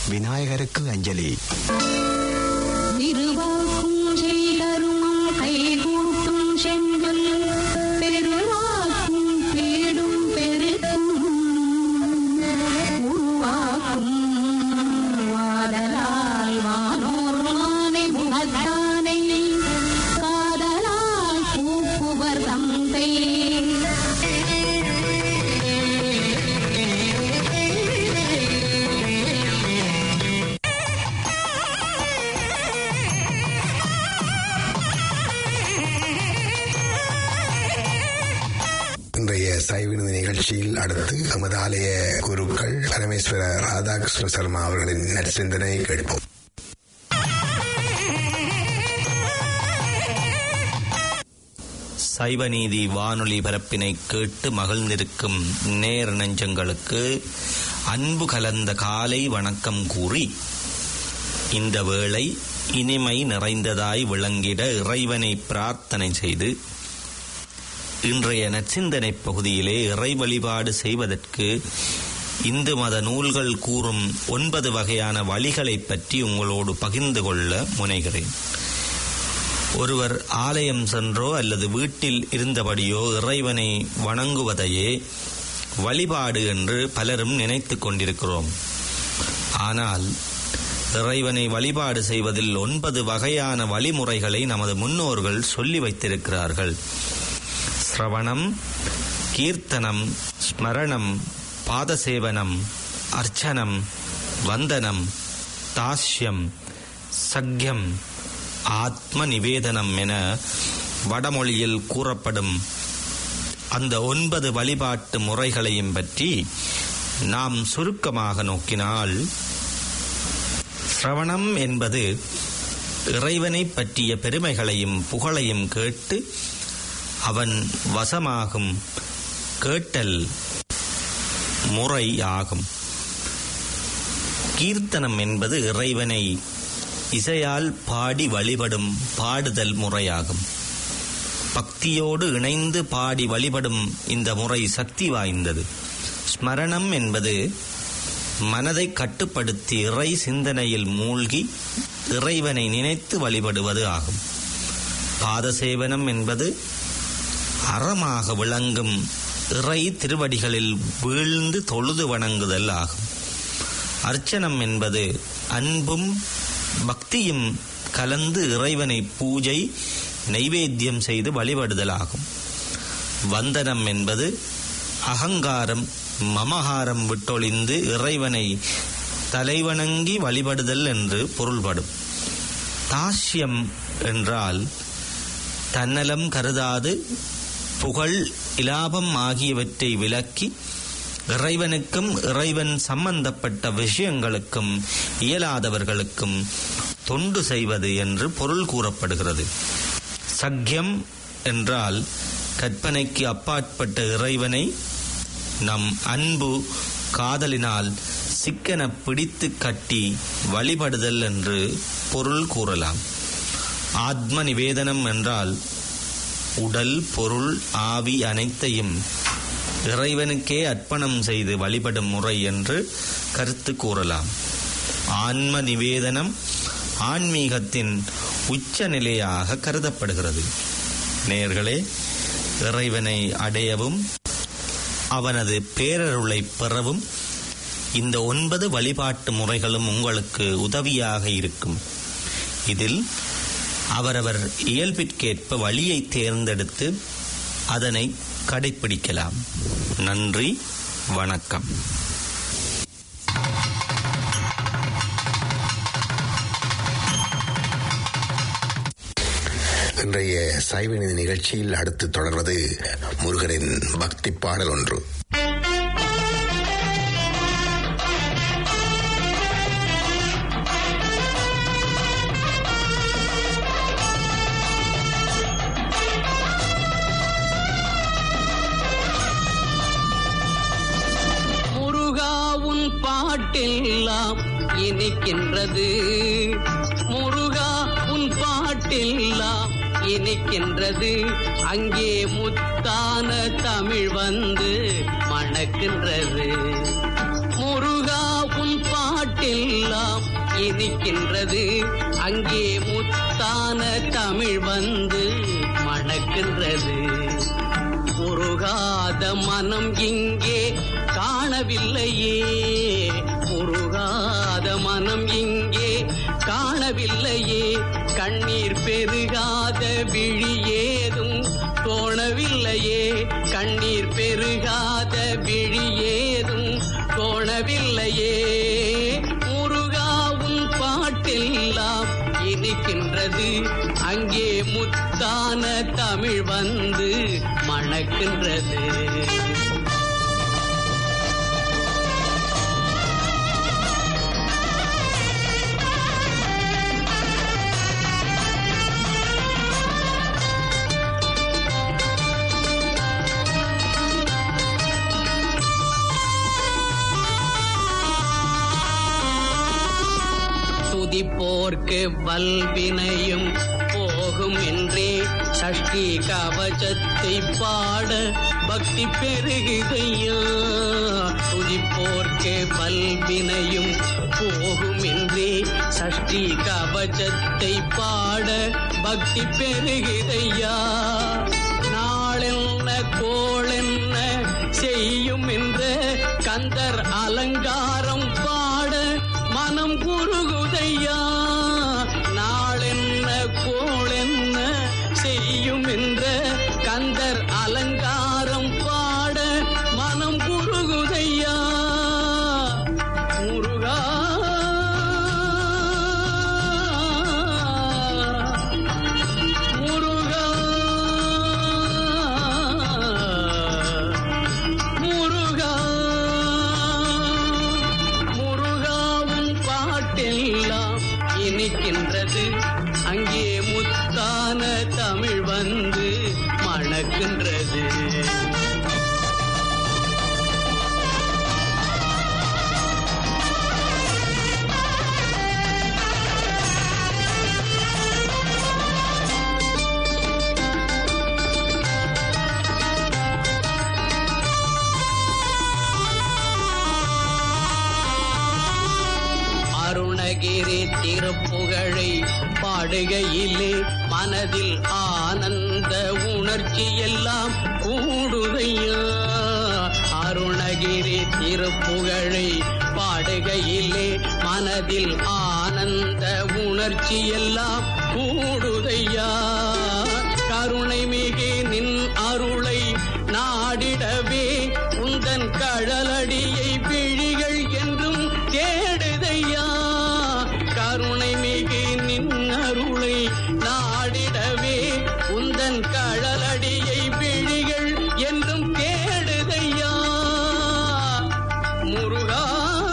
விநாயகருக்கு அஞ்சலி திருவாக்கும் செய்தருமம் கைகூட்டும் செஞ்சொல் பெருவாக்கும் பேடும் பெருக்கும் உருவாக்கும் வாதலால் வானோர் மானை முகத்தானை காதலால் கூப்புவர் தந்தை இன்றைய சைவினது நிகழ்ச்சியில் அடுத்து நமது ஆலய குருக்கள் பரமேஸ்வர ராதாகிருஷ்ண சர்மா அவர்களின் நற்சிந்தனை கேட்போம் சைவநீதி வானொலி பரப்பினை கேட்டு மகிழ்ந்திருக்கும் நேர் நெஞ்சங்களுக்கு அன்பு கலந்த காலை வணக்கம் கூறி இந்த வேளை இனிமை நிறைந்ததாய் விளங்கிட இறைவனை பிரார்த்தனை செய்து இன்றைய நச்சிந்தனை பகுதியிலே இறை வழிபாடு செய்வதற்கு இந்து மத நூல்கள் கூறும் ஒன்பது வகையான வழிகளைப் பற்றி உங்களோடு பகிர்ந்து கொள்ள முனைகிறேன் ஒருவர் ஆலயம் சென்றோ அல்லது வீட்டில் இருந்தபடியோ இறைவனை வணங்குவதையே வழிபாடு என்று பலரும் நினைத்துக் கொண்டிருக்கிறோம் ஆனால் இறைவனை வழிபாடு செய்வதில் ஒன்பது வகையான வழிமுறைகளை நமது முன்னோர்கள் சொல்லி வைத்திருக்கிறார்கள் சிரவணம் கீர்த்தனம் ஸ்மரணம் பாதசேவனம் அர்ச்சனம் வந்தனம் தாஸ்யம் சக்யம் ஆத்ம நிவேதனம் என வடமொழியில் கூறப்படும் அந்த ஒன்பது வழிபாட்டு முறைகளையும் பற்றி நாம் சுருக்கமாக நோக்கினால் சிரவணம் என்பது இறைவனை பற்றிய பெருமைகளையும் புகழையும் கேட்டு அவன் வசமாகும் கேட்டல் முறை ஆகும் கீர்த்தனம் என்பது இறைவனை இசையால் பாடி வழிபடும் பாடுதல் முறையாகும் பக்தியோடு இணைந்து பாடி வழிபடும் இந்த முறை சக்தி வாய்ந்தது ஸ்மரணம் என்பது மனதை கட்டுப்படுத்தி இறை சிந்தனையில் மூழ்கி இறைவனை நினைத்து வழிபடுவது ஆகும் பாதசேவனம் என்பது அறமாக விளங்கும் இறை திருவடிகளில் வீழ்ந்து தொழுது வணங்குதல் ஆகும் அர்ச்சனம் என்பது அன்பும் பக்தியும் கலந்து இறைவனை பூஜை நைவேத்தியம் செய்து வழிபடுதல் ஆகும் வந்தனம் என்பது அகங்காரம் மமகாரம் விட்டொழிந்து இறைவனை தலைவணங்கி வழிபடுதல் என்று பொருள்படும் தாஷ்யம் என்றால் தன்னலம் கருதாது புகழ் இலாபம் ஆகியவற்றை விலக்கி இறைவனுக்கும் இறைவன் சம்பந்தப்பட்ட விஷயங்களுக்கும் இயலாதவர்களுக்கும் தொண்டு செய்வது என்று பொருள் கூறப்படுகிறது சக்கியம் என்றால் கற்பனைக்கு அப்பாற்பட்ட இறைவனை நம் அன்பு காதலினால் சிக்கன பிடித்து கட்டி வழிபடுதல் என்று பொருள் கூறலாம் ஆத்ம நிவேதனம் என்றால் உடல் பொருள் ஆவி அனைத்தையும் இறைவனுக்கே அர்ப்பணம் செய்து வழிபடும் முறை என்று கருத்து கூறலாம் ஆன்ம நிவேதனம் ஆன்மீகத்தின் உச்ச நிலையாக கருதப்படுகிறது நேர்களே இறைவனை அடையவும் அவனது பேரருளை பெறவும் இந்த ஒன்பது வழிபாட்டு முறைகளும் உங்களுக்கு உதவியாக இருக்கும் இதில் அவரவர் இயல்பிற்கேற்ப வழியை தேர்ந்தெடுத்து அதனை கடைப்பிடிக்கலாம் நன்றி வணக்கம் இன்றைய சைவநிதி நிகழ்ச்சியில் அடுத்து தொடர்வது முருகனின் பக்தி பாடல் ஒன்று முருகா உன் பாட்டெல்லாம் இனிக்கின்றது முருகா உன் பாட்டெல்லாம் இனிக்கின்றது அங்கே முத்தான தமிழ் வந்து மணக்கின்றது முருகா உன் பாட்டு பாட்டெல்லாம் இனிக்கின்றது அங்கே முத்தான தமிழ் வந்து மணக்கின்றது உருகாத மனம் இங்கே காணவில்லையே உருகாத மனம் இங்கே காணவில்லையே கண்ணீர் பெருகாத விழி ஏதும் தோணவில்லையே கண்ணீர் பெருகாத விழி ஏதும் தோணவில்லையே முருகாவும் பாட்டெல்லாம் இனிக்கின்றது அங்கே முத்தான தமிழ் வந்து மணக்கின்றது துதிப்போர்க்கு வல்வினையும் போகும் என்றே சஷ்டி கவசத்தை பாட பக்தி பெருகுதையா துதிப்போர்க்கு வல்வினையும் போகும் என்றே சஷ்டி கவசத்தை பாட பக்தி பெருகுதையா நாளென்ன கோளென்ன செய்யும் என்ற கந்தர் அலங்காரம் பாட மனம் குறுகுதையா நாளென்ன கோளென்ன செய்யும் என்ற கந்தர் அலங்காரம் பாட மனம் குறுகுதையா முருகா முருகா முருகா முருகாவும் பாட்டெல்லாம் இனிக்கின்றது அங்கே முத்தான தமிழ் வந்து மணக்கின்றது அருணகிரி திருப்புகழை பாடுகையிலே மனதில் ஆனந்த உணர்ச்சி எல்லாம் கூடுதையா அருணகிரி திருப்புகழை பாடுகையிலே மனதில் ஆனந்த உணர்ச்சி எல்லாம் கூடுதையா கருணை மிகு நின் அருளை நாடிடவே உந்தன் கழலடியை விழிகள் என்றும் தேடுதையா கருணை மிகு நின் அருளை நாடிடவே உந்தன் கழலடியை விழிகள் என்றும் தேடுதையா முருகா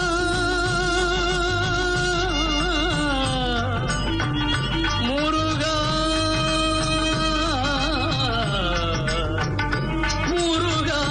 முருகா முருகா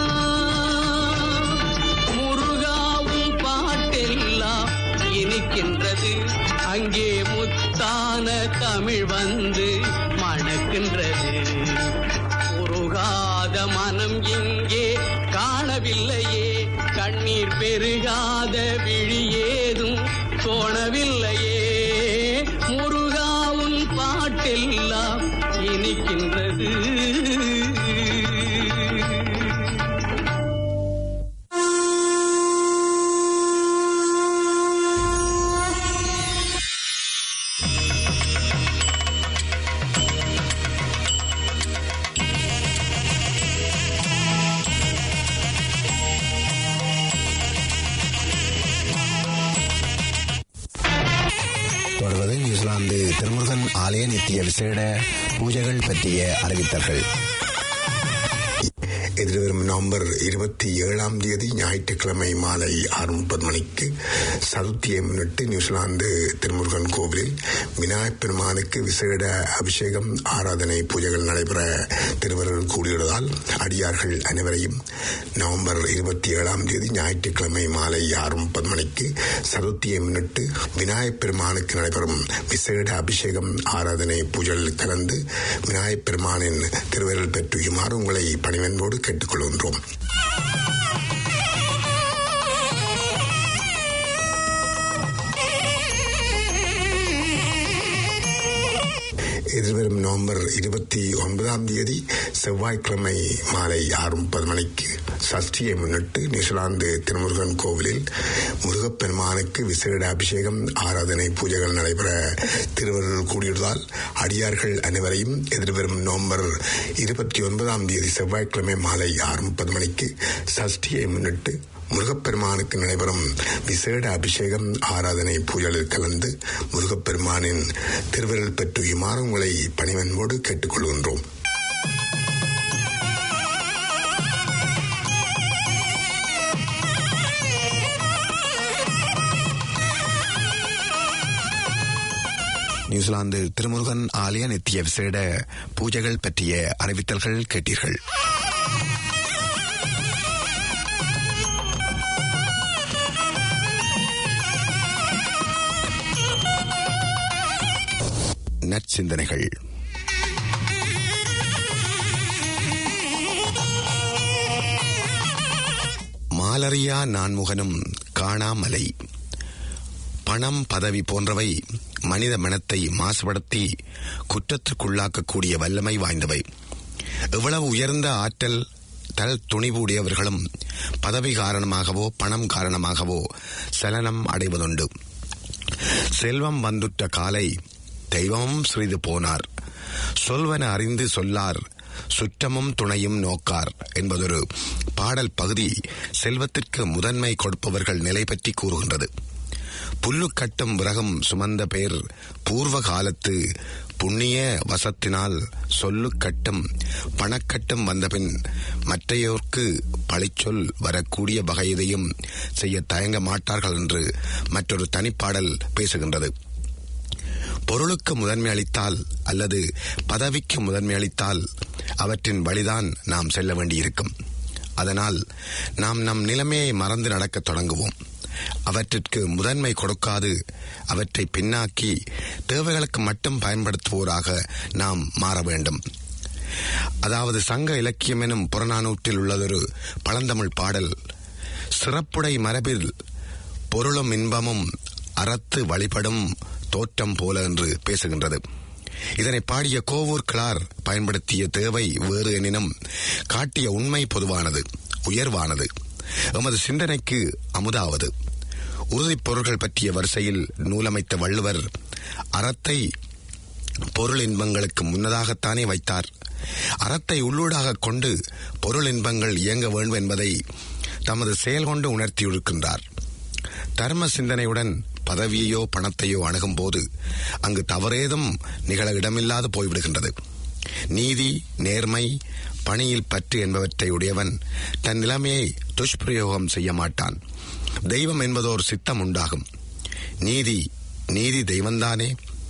முருகாவும் பாட்டெல்லாம் இனிக்கின்றது அங்கே முத்தான தமிழ் வந்து மணக்கின்றது உருகாத மனம் இங்கே காணவில்லையே கண்ணீர் பெருகாத விழி ஏதும் தோணவில்லையே முருகாவும் பாட்டெல்லாம் இனிக்கின்றது தொடர்வது நியூசிலாந்து திருமுருகன் ஆலய நித்திய விசேட பூஜைகள் பற்றிய அறிவித்தல்கள் எதிர்வரும் நவம்பர் இருபத்தி ஏழாம் தேதி ஞாயிற்றுக்கிழமை மாலை ஆறு முப்பது மணிக்கு சதுர்த்தியை முன்னிட்டு நியூசிலாந்து திருமுருகன் கோவிலில் விநாயகப் பெருமானுக்கு விசேட அபிஷேகம் ஆராதனை பூஜைகள் நடைபெற திருவர்கள் கூடியுள்ளதால் அடியார்கள் அனைவரையும் நவம்பர் இருபத்தி ஏழாம் தேதி ஞாயிற்றுக்கிழமை மாலை ஆறு முப்பது மணிக்கு சதுர்த்தியை முன்னிட்டு விநாயகப் பெருமானுக்கு நடைபெறும் விசேட அபிஷேகம் ஆராதனை பூஜைகளில் கலந்து விநாயகப் பெருமானின் திருவருள் பெற்றுயுமாறு உங்களை பணிவன்போடு கேட்டுக்கொள்கின்றோம் எதிர்வரும் நவம்பர் இருபத்தி ஒன்பதாம் தேதி செவ்வாய்க்கிழமை மாலை ஆறு முப்பது மணிக்கு சஷ்டியை முன்னிட்டு நியூசிலாந்து திருமுருகன் கோவிலில் முருகப்பெருமானுக்கு விசேட அபிஷேகம் ஆராதனை பூஜைகள் நடைபெற திருவருள் கூடியுள்ளதால் அடியார்கள் அனைவரையும் எதிர்வரும் நவம்பர் இருபத்தி ஒன்பதாம் தேதி செவ்வாய்க்கிழமை மாலை ஆறு முப்பது மணிக்கு சஷ்டியை முன்னிட்டு முருகப்பெருமானுக்கு நடைபெறும் விசேட அபிஷேகம் ஆராதனை பூஜைகளில் கலந்து முருகப்பெருமானின் திருவிரல் பெற்றுயுமாறு உங்களை பணிவன்போடு கேட்டுக்கொள்கின்றோம் நியூசிலாந்து திருமுருகன் ஆலய நித்திய விசேட பூஜைகள் பற்றிய அறிவித்தல்கள் கேட்டீர்கள் நற்சிந்தனைகள் மாலரியா நான்முகனும் காணாமலை பணம் பதவி போன்றவை மனித மனத்தை மாசுபடுத்தி குற்றத்திற்குள்ளாக்கக்கூடிய வல்லமை வாய்ந்தவை எவ்வளவு உயர்ந்த ஆற்றல் தல் துணிவுடையவர்களும் பதவி காரணமாகவோ பணம் காரணமாகவோ சலனம் அடைவதுண்டு செல்வம் வந்துற்ற காலை தெய்வமும் சிறிது போனார் சொல்வன அறிந்து சொல்லார் சுற்றமும் துணையும் நோக்கார் என்பதொரு பாடல் பகுதி செல்வத்திற்கு முதன்மை கொடுப்பவர்கள் நிலை பற்றி கூறுகின்றது புல்லு கட்டும் விறகும் சுமந்த பேர் பூர்வ காலத்து புண்ணிய வசத்தினால் சொல்லு கட்டும் பணக்கட்டும் வந்தபின் மற்றையோர்க்கு பழிச்சொல் வரக்கூடிய வகையதையும் செய்ய தயங்க மாட்டார்கள் என்று மற்றொரு தனிப்பாடல் பேசுகின்றது பொருளுக்கு முதன்மை அளித்தால் அல்லது பதவிக்கு முதன்மை அளித்தால் அவற்றின் வழிதான் நாம் செல்ல வேண்டியிருக்கும் அதனால் நாம் நம் நிலைமையை மறந்து நடக்கத் தொடங்குவோம் அவற்றிற்கு முதன்மை கொடுக்காது அவற்றை பின்னாக்கி தேவைகளுக்கு மட்டும் பயன்படுத்துவோராக நாம் மாற வேண்டும் அதாவது சங்க இலக்கியம் எனும் புறநானூற்றில் உள்ளதொரு பழந்தமிழ் பாடல் சிறப்புடை மரபில் பொருளும் இன்பமும் அறத்து வழிபடும் தோற்றம் போல என்று பேசுகின்றது இதனை பாடிய கோவூர் கிளார் பயன்படுத்திய தேவை வேறு எனினும் காட்டிய உண்மை பொதுவானது உயர்வானது எமது சிந்தனைக்கு அமுதாவது உறுதிப் பொருள்கள் பற்றிய வரிசையில் நூலமைத்த வள்ளுவர் அறத்தை பொருள் இன்பங்களுக்கு முன்னதாகத்தானே வைத்தார் அறத்தை உள்ளூடாக கொண்டு பொருள் இன்பங்கள் இயங்க வேண்டும் என்பதை தமது செயல் கொண்டு உணர்த்தியிருக்கின்றார் தர்ம சிந்தனையுடன் பதவியையோ பணத்தையோ அணுகும் போது அங்கு தவறேதும் நிகழ இடமில்லாது போய்விடுகின்றது நீதி நேர்மை பணியில் பற்று என்பவற்றை உடையவன் தன் நிலைமையை துஷ்பிரயோகம் செய்ய மாட்டான் தெய்வம் என்பதோர் சித்தம் உண்டாகும் நீதி நீதி தெய்வந்தானே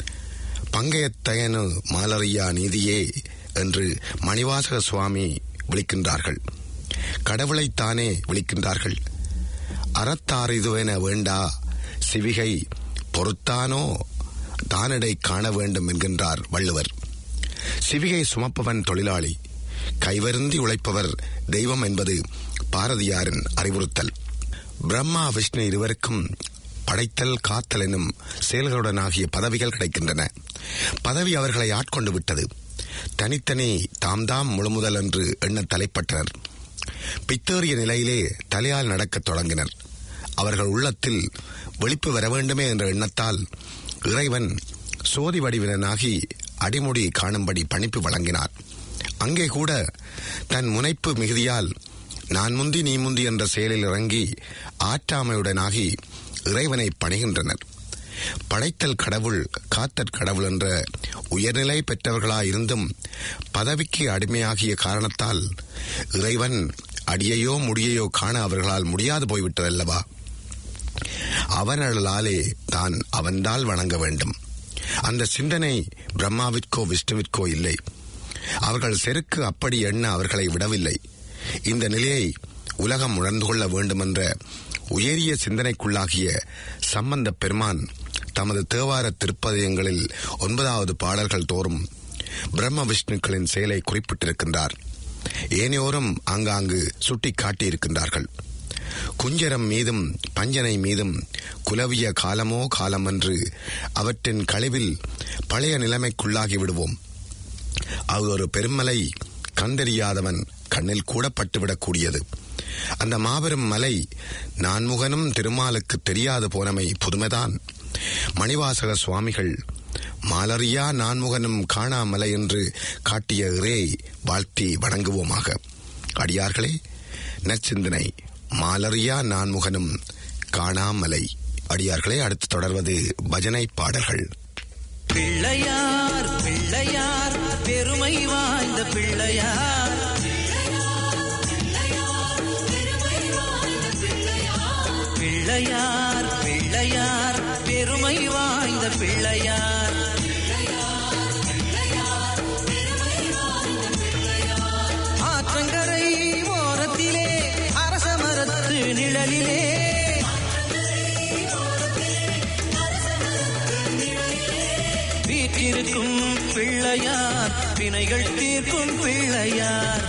பங்கையத்தயனு மாலரியா நீதியே என்று மணிவாசக சுவாமி விழிக்கின்றார்கள் கடவுளைத்தானே விழிக்கின்றார்கள் அறத்தாரிதுவென வேண்டா சிவிகை பொறுத்தானோ தானிடை காண வேண்டும் என்கின்றார் வள்ளுவர் சிவிகை சுமப்பவன் தொழிலாளி கைவருந்தி உழைப்பவர் தெய்வம் என்பது பாரதியாரின் அறிவுறுத்தல் பிரம்மா விஷ்ணு இருவருக்கும் படைத்தல் காத்தல் எனும் செயல்களுடனாகிய பதவிகள் கிடைக்கின்றன பதவி அவர்களை ஆட்கொண்டு விட்டது தனித்தனி தாம் தாம் முழுமுதல் என்று எண்ண தலைப்பட்டனர் பித்தேறிய நிலையிலே தலையால் நடக்கத் தொடங்கினர் அவர்கள் உள்ளத்தில் வெளிப்பு வர வேண்டுமே என்ற எண்ணத்தால் இறைவன் சோதி வடிவினனாகி அடிமுடி காணும்படி பணிப்பு வழங்கினார் அங்கே கூட தன் முனைப்பு மிகுதியால் நான் முந்தி நீ முந்தி என்ற செயலில் இறங்கி ஆற்றாமையுடனாகி இறைவனை பணிகின்றனர் படைத்தல் கடவுள் காத்தற் கடவுள் என்ற உயர்நிலை பெற்றவர்களாயிருந்தும் பதவிக்கு அடிமையாகிய காரணத்தால் இறைவன் அடியையோ முடியையோ காண அவர்களால் முடியாது போய்விட்டதல்லவா அவனளாலே தான் அவன்தால் வணங்க வேண்டும் அந்த சிந்தனை பிரம்மாவிற்கோ விஷ்ணுவிற்கோ இல்லை அவர்கள் செருக்கு அப்படி எண்ண அவர்களை விடவில்லை இந்த நிலையை உலகம் உணர்ந்து கொள்ள வேண்டுமென்ற உயரிய சிந்தனைக்குள்ளாகிய சம்பந்த பெருமான் தமது தேவார திருப்பதியங்களில் ஒன்பதாவது பாடல்கள் தோறும் பிரம்ம விஷ்ணுக்களின் செயலை குறிப்பிட்டிருக்கின்றார் ஏனையோரும் ஆங்காங்கு சுட்டிக் காட்டியிருக்கின்றார்கள் குஞ்சரம் மீதும் பஞ்சனை மீதும் குலவிய காலமோ காலமன்று அவற்றின் கழிவில் பழைய நிலைமைக்குள்ளாகி விடுவோம் அது ஒரு பெருமலை கண்டறியாதவன் கண்ணில் கூட பட்டுவிடக்கூடியது அந்த மாபெரும் மலை நான்முகனும் திருமாலுக்கு தெரியாது போனமை புதுமைதான் மணிவாசக சுவாமிகள் மாலறியா நான்முகனும் காணாமலை என்று காட்டிய இறை வாழ்த்தி வணங்குவோமாக அடியார்களே நச்சிந்தனை மாலறியா நான்முகனும் காணாமலை அடியார்களே அடுத்து தொடர்வது பஜனை பாடல்கள் பிள்ளையார் பிள்ளையார் பெருமை வாய்ந்த பிள்ளையார் பிள்ளையார் பிள்ளையார் பெருமை வாய்ந்த பிள்ளையார் ஆற்றங்கரை ஓரத்திலே அரச மரத்து நிழலிலே வீற்றிருக்கும் பிள்ளையார் வினைகள் தீர்க்கும் பிள்ளையார்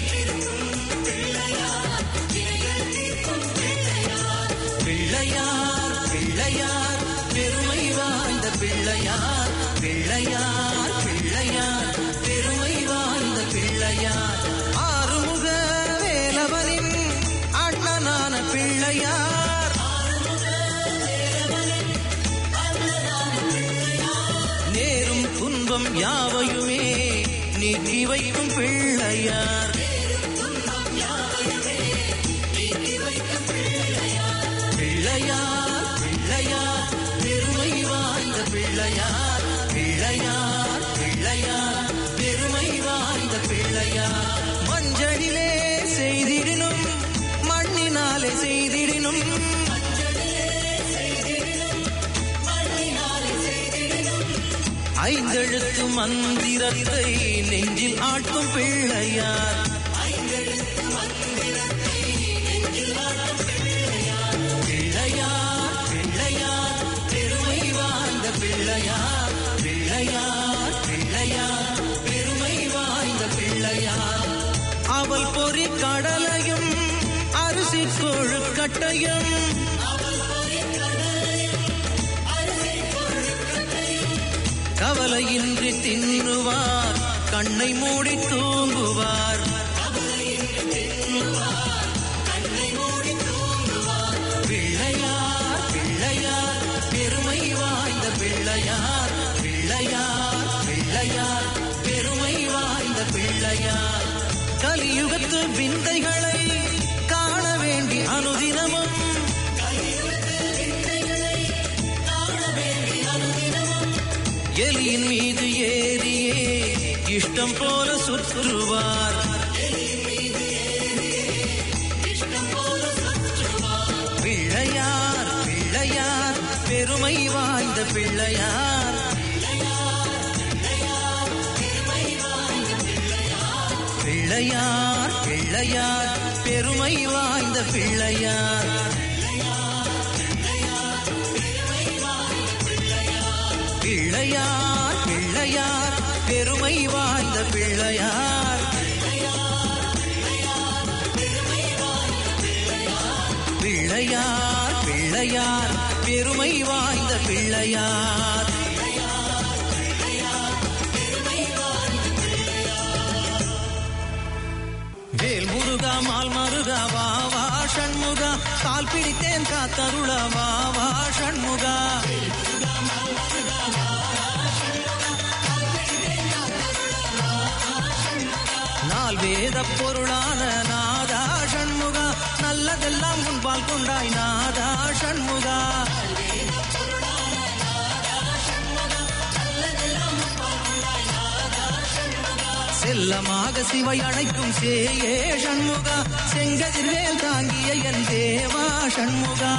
பிள்ளையார் பிள்ளையார் பெருமை வாய்ந்த பிள்ளையார் பிள்ளையார் பிள்ளையார் பெருமை வாய்ந்த பிள்ளையார் ஆறுமுக வேலவனின் அண்ணனான பிள்ளையார் நேரும் துன்பம் யாவையுமே நீக்கி வைக்கும் பிள்ளையார் பிள்ளையார் பிள்ளையார் பெருமை வாய்ந்த பிள்ளையார் பிள்ளையார் பிள்ளையார் பெருமை வாய்ந்த பிள்ளையார் மஞ்சளிலே செய்திடினும் மண்ணினாலே செய்திடினும் ஐந்தெழுத்து மந்திரத்தை நெஞ்சில் ஆட்டும் பிள்ளையார் பிள்ளையார் பிள்ளையார் பெருமை வாழ்ந்த பிள்ளையார் பிள்ளையார் பிள்ளையார் பெருமை வாழ்ந்த பிள்ளையார் அவள் பொறி கடலையும் அரிசி கொழுக்கட்டையும் கவலையின்றி தின்னுவார் கண்ணை மூடி தூங்குவார் பிள்ளையார் பிள்ளையார் பெருமை வாய்ந்த பிள்ளையார் பிள்ளையார் பிள்ளையார் பெருமை வாய்ந்த பிள்ளையார் கலியுகத்து விந்தைகளை காண வேண்டி அனுதினமும் எலியின் மீது ஏறியே இஷ்டம் போல சுற்றுவார் பிள்ளையார் பிள்ளையார் பெருமை வாய்ந்த பிள்ளையார் பிள்ளையார் பிள்ளையார் பெருமை வாய்ந்த பிள்ளையார் பிள்ளையார் பிள்ளையார் பெருமை வாய்ந்த பிள்ளையார் பிள்ளையார் பிள்ளையார் பெருமை வாய்ந்த பிள்ளையார் வேல் முருகா மால் மருகா வா வா ஷண்முகா கால் பிடித்தேன் காத்தருள வா வா ஷண்முகா நால் வேத பொருளான நாதா ஷண்முகா நல்லதெல்லாம் முன்பால் கொண்டாய் நாதா ஷண்முகா செல்லமாக சிவை அழைக்கும் சேயே ஷண்முகா செங்கதிர்வேல் தாங்கிய என் தேவா ஷண்முகா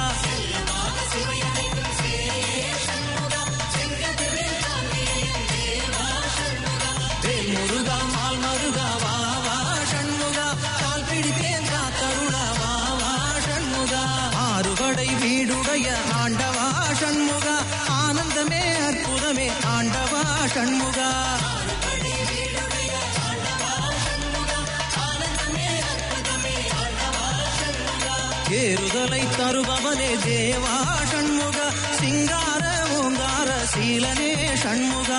வேல் முருகா மால் மருகா வா வா ஷண்முகா கால் பிடித்தேன் காத்தருளா வா வா ஷண்முகா ஆறுபடை வீடுடைய ஆண்டவா ஷண்முகா ஆனந்தமே அற்புதமே ஆண்டவா ஷண்முகா ஏறுதலை தருபவனே தேவா ஷண்முக சிங்கார ஓங்கார சீலனே ஷண்முகா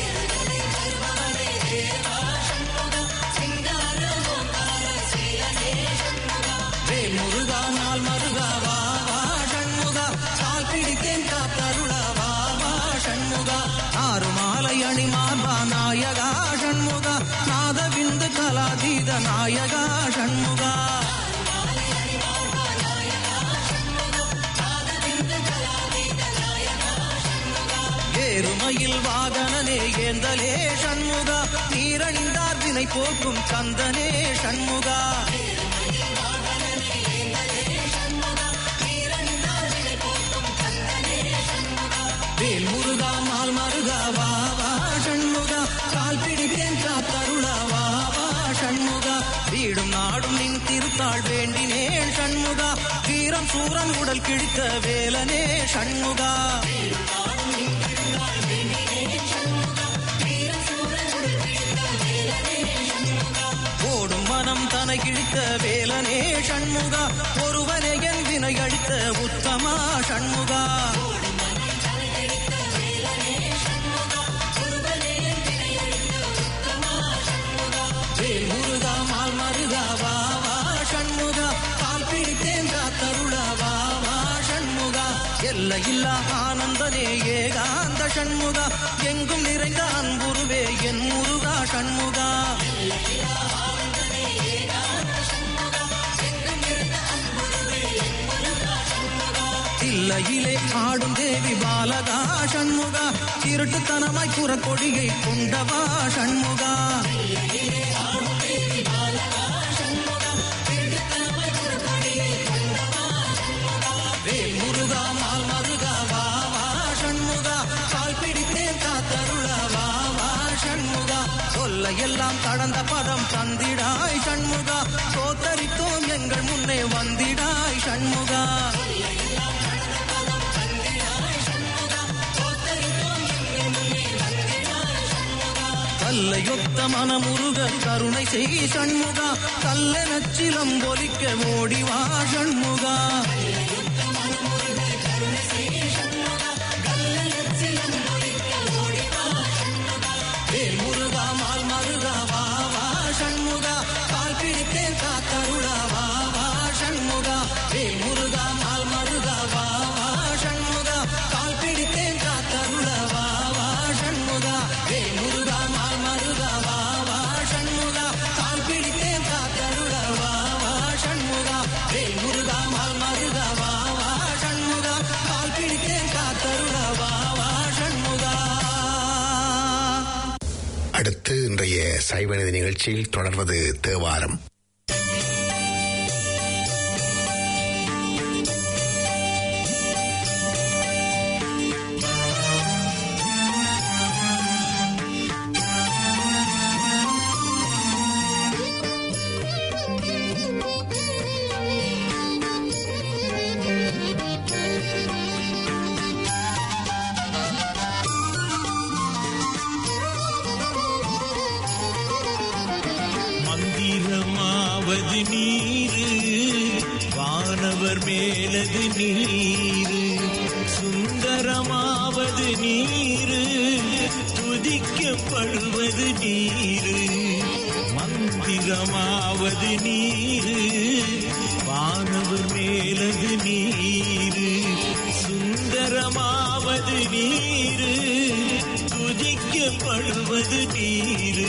வேல் முருகா நாள் மருகா வா வா ஷண்முகா கால் பிடித்தேன் காத்தருள வா வா ஷண்முகா ஆறு மாலை அணி மார்பா நாயகா ஷண்முகா நாதவிந்து கலாதீத நாயகா ஷண்முகா ஏறுமையில் வாகனனே ஏந்தலே ஷண்முகா நீரணிந்தார் வினை போக்கும் கந்தனே ஷண்முகா வேல் முருகா மால் மருகா வா வா ஷண்முகா கால் பிடித்தேன் காத்தருள வா வா ஷண்முகா வீடும் நாடும் நின் திருத்தாள் வேண்டினேன் ஷண்முகா வீரம் சூரன் உடல் கிழித்த வேலனே ஷண்முகா ஓடும் மனம் தன கிழித்த வேலனே ஷண்முகா ஒருவனே என் வினை அழித்த உத்தமா ஷண்முகா வேல் முருகா மால் மருகா வா வா ஷண்முகா கால் பிடித்தேன் காத்தருள வா வா ஷண்முகா எல்லையில்லா ஆனந்தனே ஏகாந்த ஷண்முகா எங்கும் நிறைந்த அன்புருவே என் முருகா ஷண்முகா இல்லையிலே ஆடும் தேவி பாலகா ஷண்முகா திருட்டுத்தனமாய் புறக்கொடியை கொண்டவா ஷண்முகா வேல் முருகா மால் மருகா வா வா ஷண்முகா கால் பிடித்தேன் காத்தருள வா வா ஷண்முகா சொல்ல எல்லாம் கடந்த பதம் தந்திடாய் ஷண்முகா சோத்தரித்தோம் எங்கள் முன்னே வந்திடாய் ஷண்முகா கல்லையொத்த மனமுருக கருணை செய் சண்முகா கல்ல நச்சிலம் பொலிக்க ஓடிவா சண்முகா வேல் முருகா மால் மருகா வா வா சண்முகா கால் பிடித்தேன் காத்தருள வா வா சண்முகா வேல் முருகா மால் மருகா வா வா சண்முகா கால் பிடித்தேன் காத்தருள வா வா சண்முகா வேல் முருகா மால் மருகா வா வா சண்முகா கால் பிடித்தேன் காத்தருள வா வா சண்முகா வேல் முருகா மால் மருகா வா வா சண்முகா கால் பிடித்தேன் காத்தருள வா வா சண்முகா அடுத்து இன்றைய சைவநீதி நிகழ்ச்சியில் தொடர்வது தேவாரம் மந்திரமாவது நீரு வானவர் மேலது நீரு சுந்தரமாவது நீரு துதிக்கப்படுவது நீரு மந்திரமாவது நீரு வானவர் மேலது நீரு சுந்தரமாவது நீரு துதிக்கப்படுவது நீரு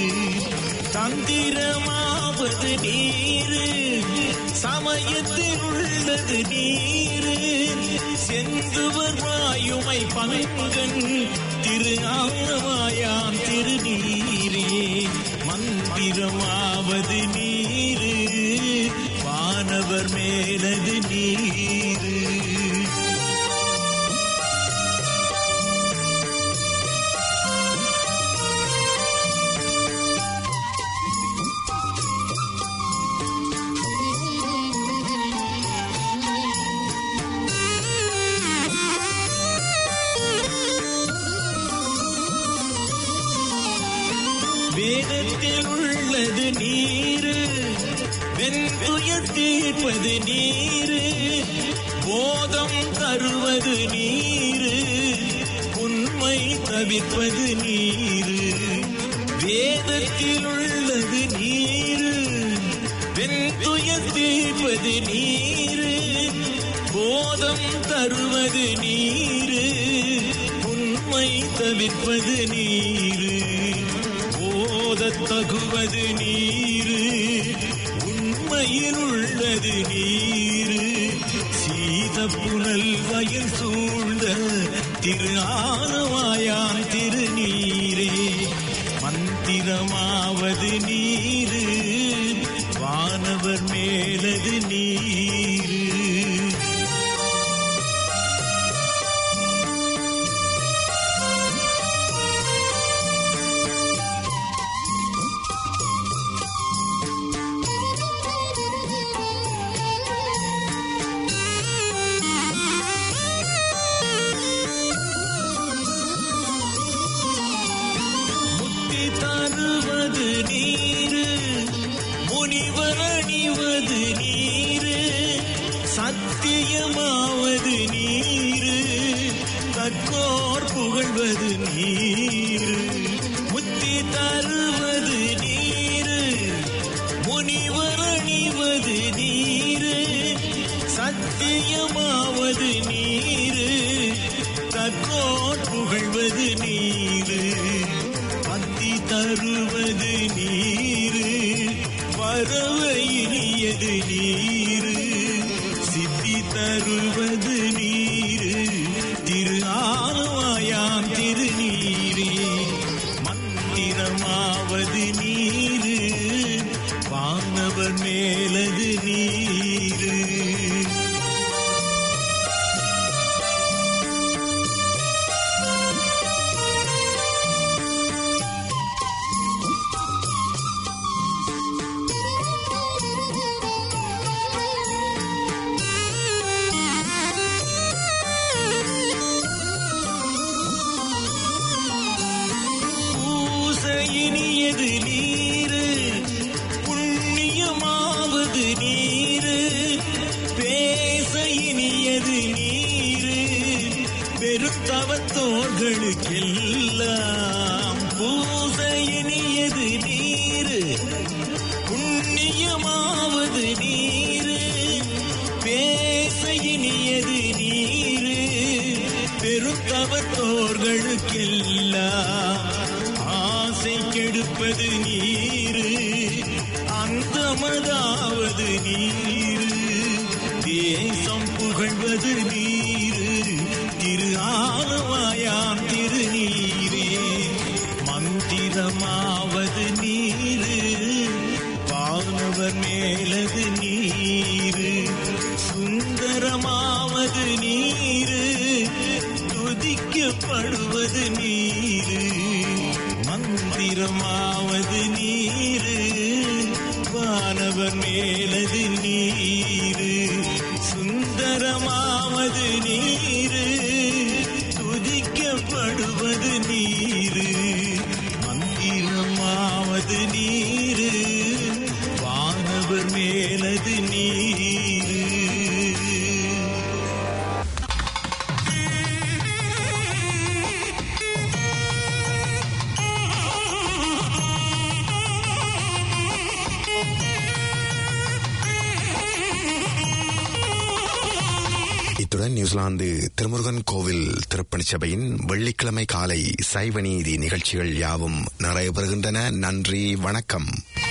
தந்திரமாவது நீரு சமயத்தில் உள்ளது நீரு செந்துவர் வாயுமை பங்கன் திரு ஆனவாயாம் திருநீரே மந்திரமாவது நீரு வானவர் மேலது நீரு வேதத்தில் உள்ளது நீரு வெண்துயர் தீர்ப்பது நீரு போதம் தருவது நீரு உண்மை உண்மை தவிர்ப்பது நீரு வேதத்தில் உள்ளது நீரு வெண்துய தீர்ப்பது நீரு போதம் தருவது நீரு உண்மை தவிர்ப்பது நீரு போதத் தகுவது நீரு உண்மையில் உள்ளது நீரு சீத புனல் வயல் சூழ்ந்த திரு ஆனவாயான் திருநீரே மந்திரமாவது நீரு வானவர் மேலது நீரு முத்தி தருவது நீரு முனிவர் அணிவது நீரு சத்தியமாவது நீரு தக்கோர் புகழ்வது நீரு முத்தி தருவது நீரு முனிவர் அணிவது நீரு சத்தியமாவது நீரு தக்கோர் புகழ்வது நீரு பக்தி தருவது நீரு வரவு இனியது நீரு சித்தி தருவது நீரு திரு ஆலவாயாம் திருநீரே மந்திரமாவது நீரு வானவர் மேலது நீரு பூசையினியது நீரு புண்ணியமாவது நீரு பேசையினியது நீரு பெருத்தவத்தோர்களுக்கெல்லாம் பூசையினியது நீரு புண்ணியமாவது நீரு பேசையினியது நீரு பெருத்தவத்தோர்களுக்கெல்லாம் ஆசை கெடுப்பது நீரு அந்தமதாவது நீரு தேசம் புகழ்வது நீரு திரு ஆலவாயாம் திருநீரே மந்திரமாவது நீரு வானவர் மேலது நீரு சுந்தரமாவது நீரு துதிக்கப்படுவது நீரு மந்திரமாவது நீரு வானவர் மேலது நீரு சுந்தரமாவது நீரு துதிக்கப்படுவது நீரு மந்திரமாவது நீரு வானவர் மேலது நீரு இத்துடன் நியூசிலாந்து திருமுருகன் கோவில் திருப்பணி சபையின் வெள்ளிக்கிழமை காலை சைவநீதி நிகழ்ச்சிகள் யாவும் நிறைவு பெறுகின்றன நன்றி வணக்கம்